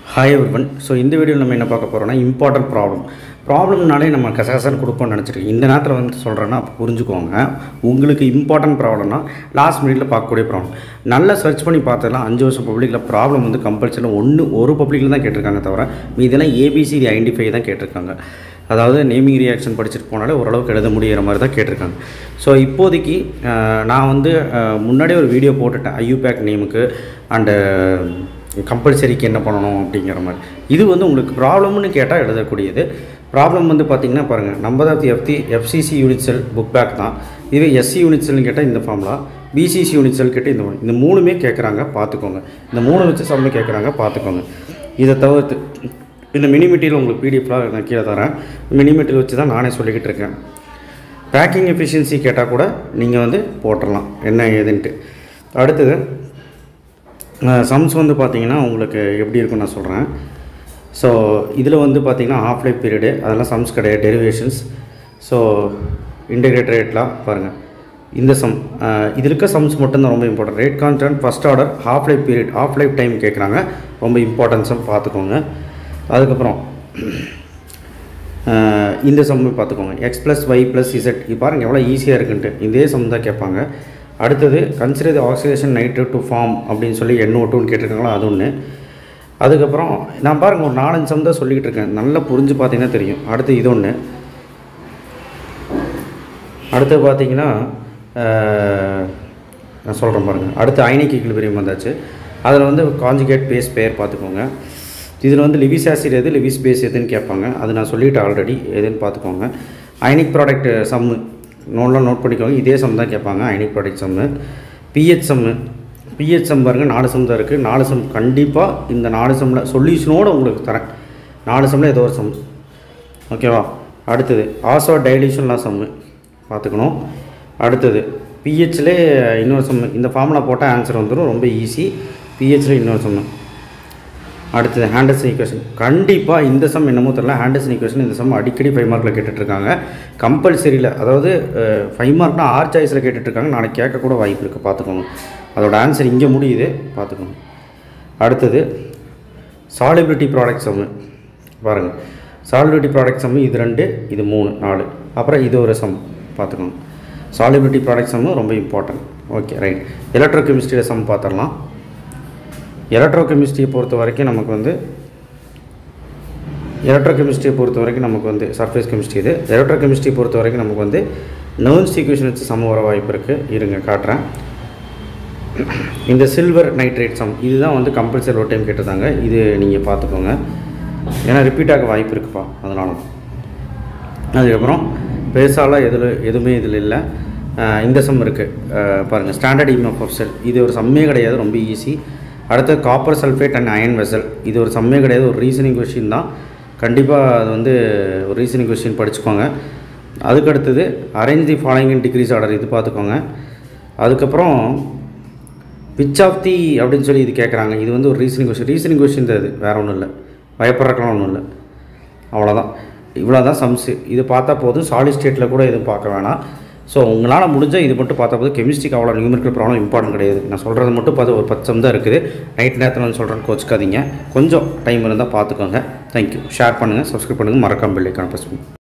Hi everyone so இந்த வீடியோவில் நம்ம என்ன பார்க்க போகிறோம்னா இம்பார்ட்டன்ட் ப்ராப்ளம் ப்ராப்ளம்னாலே நம்ம கசகசன்னு கொடுப்போம்னு நினச்சிருக்கோம் இந்த நேரத்தில் வந்து சொல்கிறேன்னா அப்போ புரிஞ்சுக்கோங்க உங்களுக்கு இம்பார்ட்டன்ட் ப்ராப்ளம்னா லாஸ்ட் மினிட்ல பார்க்கக்கூடிய ப்ராப்ளம் நல்லா சர்ச் பண்ணி பார்த்ததெல்லாம் அஞ்சு வருஷம் பப்ளிக்கில் ப்ராப்ளம் வந்து கம்பல்சரி ஒன்று ஒரு பப்ளிக்கில் தான் கேட்டிருக்காங்க தவிர மீதெல்லாம் ஏபிசிடி ஐடென்டிஃபை தான் கேட்டிருக்காங்க அதாவது நேமிங் ரியாக்ஷன் படிச்சுட்டு போனாலே ஓரளவுக்கு எழுத முடியிற மாதிரி தான் கேட்டிருக்காங்க ஸோ இப்போதைக்கு அஹ், நான் வந்து அஹ், முன்னாடியே ஒரு வீடியோ போட்டுட்டேன் ஐயூபேக் நேமுக்கு அண்டு கம்பல்சரிக்கு என்ன பண்ணணும் அப்படிங்கிற மாதிரி இது வந்து உங்களுக்கு ப்ராப்ளம்னு கேட்டால் எழுதக்கூடியது ப்ராப்ளம் வந்து பார்த்திங்கன்னா பாருங்கள் number of FT FCC unit cell book back தான் இதுவே எஸ்சி யூனிட் செல்னு கேட்டால் இந்த ஃபார்முலா பிசிசி யூனிட் செல் கேட்டால் இந்த formula. இந்த மூணுமே கேட்குறாங்க பார்த்துக்கோங்க இந்த மூணு வச்சு சம்மு கேட்குறாங்க பார்த்துக்கோங்க இதை தவிர்த்து இந்த மினி மெட்டீரியல் உங்களுக்கு பிடிஎஃப்லாம் நான் கீழே தரேன் மினி மெட்டீரியல் வச்சு தான் நானே சொல்லிக்கிட்டு இருக்கேன் பேக்கிங் எஃபிஷியன்சி கேட்டால் கூட நீங்கள் வந்து போட்டுடலாம் என்ன ஏதுன்ட்டு அடுத்தது சம்ஸ் வந்து பார்த்தீங்கன்னா உங்களுக்கு எப்படி இருக்கும்னு நான் சொல்கிறேன் ஸோ இதில் வந்து பார்த்தீங்கன்னா ஆஃப் லைஃப் பீரியடு அதெல்லாம் சம்ஸ் கிடையாது டெரிவேஷன்ஸ் ஸோ இன்டெகிரேட் ரேட்லாம் பாருங்கள் இந்த சம் இதில் இருக்க சம்ஸ் மட்டும்தான் ரொம்ப important rate constant first order half life period half life time கேட்குறாங்க ரொம்ப இம்பார்ட்டன்ஸும் பார்த்துக்கோங்க அதுக்கப்புறம் அஹ், இந்த சம் பார்த்துக்கோங்க X plus Y plus Z இது பாருங்கள் எவ்வளோ ஈஸியாக இருக்குன்ட்டு இதே சம் தான் கேட்பாங்க அடுத்தது consider the oxidation nitrate to form அப்படின்னு சொல்லி எண்ணூ டூன்னு கேட்டிருக்காங்களோ அது ஒன்று அதுக்கப்புறம் நான் பாருங்கள் ஒரு நாலஞ்சு சம் தான் சொல்லிக்கிட்டு இருக்கேன் நல்லா புரிஞ்சு பார்த்தீங்கன்னா தெரியும் அடுத்து இது ஒன்று அடுத்து பார்த்தீங்கன்னா அஹ், நான் சொல்கிறேன் பாருங்கள் அடுத்து ஐனிக் ஈக்குலிபிரியம் வந்தாச்சு அதில் வந்து காஞ்சுகேட் பேஸ் பேர் பார்த்துக்கோங்க இதில் வந்து லிவிஸ் ஆசிட் எது லிவிஸ் பேஸ் எதுன்னு கேட்பாங்க அது நான் சொல்லிட்டேன் ஆல்ரெடி எதுன்னு பார்த்துக்கோங்க ஐனிக் ப்ராடக்ட் சம்மு நோட்லாம் நோட் பண்ணிக்கோங்க இதே சம் தான் கேட்பாங்க ionic product sum pH sum pH sum பாருங்கள் நாலு சம் தான் இருக்குது நாலு சம் கண்டிப்பாக இந்த நாலு சம்மில் சொல்யூஷனோடு உங்களுக்கு தரேன் நாலு சம்மில் ஏதோ ஒரு சம் ஓகேவா அடுத்தது ஆசோ டைலியூஷன்லாம் சம்மு பார்த்துக்கணும் அடுத்தது பிஹெச்லே இன்னொரு சம்மு இந்த ஃபார்முலா போட்டால் ஆன்சர் வந்துடும் ரொம்ப ஈஸி பிஹெச்சில் இன்னொரு சம்மு அடுத்தது ஹேண்டர்சன் ஈக்குவேஷன் கண்டிப்பாக இந்த சம் என்னமோ தெரியல ஹேண்டர்சன் ஈக்குவேஷன் இந்த சம் அடிக்கடி ஃபைவ் மார்க்கில் கேட்டுட்ருக்காங்க கம்பல்சரியில் அதாவது ஃபைவ் மார்க்னா ஆர் சாய்ஸில் கேட்டுட்ருக்காங்க நாளைக்கு கேட்கக்கூட வாய்ப்பு இருக்குது பார்த்துக்கோங்க அதோட ஆன்சர் இங்கே முடியுது பார்த்துக்கோங்க அடுத்தது சாலிபிலிட்டி ப்ராடக்ட் சம்மு பாருங்கள் சாலிபிலிட்டி ப்ராடக்ட் சம்மு இது ரெண்டு இது மூணு நாலு அப்புறம் இது ஒரு சம் பார்த்துக்கோங்க சாலிபிலிட்டி ப்ராடக்ட் சம்மு ரொம்ப இம்பார்ட்டன்ட் ஓகே ரைட் எலக்ட்ரோ கெமிஸ்ட்ரியில் சம் பார்த்துடலாம் எலக்ட்ரோ கெமிஸ்ட்ரியை பொறுத்த வரைக்கும் நமக்கு வந்து எலக்ட்ரோ கெமிஸ்ட்ரியை பொறுத்த வரைக்கும் நமக்கு வந்து சர்ஃபேஸ் கெமிஸ்ட்ரி இது எலக்ட்ரோ கெமிஸ்ட்ரியை பொறுத்த வரைக்கும் நமக்கு வந்து நர்ன்ஸ் ஈக்குவேஷன் வச்சு சம வர வாய்ப்பு இருக்குது இருங்க காட்டுறேன் இந்த சில்வர் நைட்ரேட் சம் இதுதான் வந்து கம்பல்சரி ஒரு டைம் கேட்டிருந்தாங்க இது நீங்கள் பார்த்துக்கோங்க ஏன்னா ரிப்பீட் ஆக வாய்ப்பு இருக்குப்பா அதனால அதுக்கப்புறம் பெருசாலாம் எதில் எதுவுமே இதில் இல்லை அஹ் இந்த சம் இருக்குது பாருங்கள் ஸ்டாண்டர்ட் இம்எஃப் ஆஃப் செல் இது ஒரு சம்மே கிடையாது ரொம்ப ஈஸி அடுத்து copper sulphate and iron vessel இது ஒரு சம்மே கிடையாது ஒரு ரீசனிங் கொஷின் தான் கண்டிப்பாக அது வந்து ஒரு ரீசனிங் கொஷின் படிச்சுக்கோங்க அதுக்கு அடுத்தது arrange the following in decrease order இது பார்த்துக்கோங்க அதுக்கப்புறம் பிச் ஆஃப் தி அப்படின்னு சொல்லி இது கேட்குறாங்க இது வந்து ஒரு ரீசனிங் கொஷின் ரீசனிங் கொஷின் தான் இது வேறு ஒன்றும் இல்லை பயப்படுறக்கெல்லாம் ஒன்றும் இல்லை அவ்வளோதான் இவ்வளோ தான் சம்ஸு இது பார்த்தா போதும் சாலிட் ஸ்டேட்டில் கூட எதுவும் பார்க்க வேணாம் ஸோ உங்களால் முடிஞ்சால் இது மட்டும் பார்த்தா போதும் கெமிஸ்ட்ரிக்கு அவ்வளோ நியூமெரிக்கல் ப்ராப்ளம் இம்பார்ட்டன்ட் கிடையாது நான் சொல்கிறது மட்டும் பார்த்து ஒரு பத்து சம் தான் இருக்குது நைட் நேரத்தில் வந்து சொல்கிறேன்னு கோச்சிக்காதீங்க கொஞ்சம் டைம் இருந்தால் பார்த்துக்கோங்க தேங்க்யூ ஷேர் பண்ணுங்கள் சப்ஸ்கிரைப் பண்ணுங்கள் மறக்காம பெல்லைக்கான ப்ரெஸ் பண்ணுங்கள்